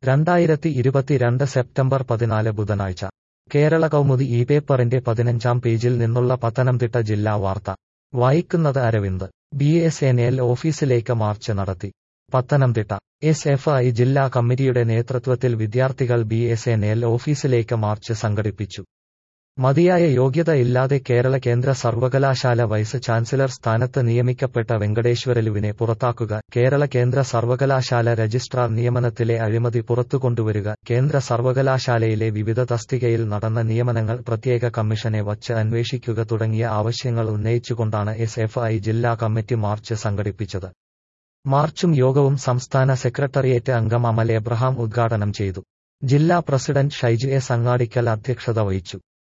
രണ്ടായിരത്തി ഇരുപത്തിരണ്ട് സെപ്റ്റംബർ പതിനാല് ബുധനാഴ്ച കേരള കൗമുദി ഈ പേപ്പറിന്റെ പതിനഞ്ചാം പേജിൽ നിന്നുള്ള പത്തനംതിട്ട ജില്ലാ വാർത്ത വായിക്കുന്നത് Aravind B S N L ഓഫീസിലേക്ക് മാർച്ച് നടത്തി പത്തനംതിട്ട എസ് എഫ് ഐ ജില്ലാ കമ്മിറ്റിയുടെ നേതൃത്വത്തിൽ വിദ്യാർത്ഥികൾ ബി എസ് എൻ എൽ ഓഫീസിലേക്ക് മാർച്ച് സംഘടിപ്പിച്ചു മതിയായ യോഗ്യത ഇല്ലാതെ കേരള കേന്ദ്ര സർവകലാശാല വൈസ് ചാൻസലർ സ്ഥാനത്ത് നിയമിക്കപ്പെട്ട വെങ്കടേശ്വരലുവിനെ പുറത്താക്കുക കേരള കേന്ദ്ര സർവകലാശാല രജിസ്ട്രാർ നിയമനത്തിലെ അഴിമതി പുറത്തുകൊണ്ടുവരിക കേന്ദ്ര സർവകലാശാലയിലെ വിവിധ തസ്തികയിൽ നടന്ന നിയമനങ്ങൾ പ്രത്യേക കമ്മീഷനെ വച്ച് അന്വേഷിക്കുക തുടങ്ങിയ ആവശ്യങ്ങൾ ഉന്നയിച്ചുകൊണ്ടാണ് എസ് എഫ് ഐ ജില്ലാ കമ്മിറ്റി മാർച്ച് സംഘടിപ്പിച്ചത് മാർച്ചും യോഗവും സംസ്ഥാന സെക്രട്ടേറിയറ്റ് അംഗം അമൽ എബ്രഹാം ഉദ്ഘാടനം ചെയ്തു ജില്ലാ പ്രസിഡന്റ് ഷൈജു എസ് അങ്ങാടിക്കൽ അധ്യക്ഷത വഹിച്ചു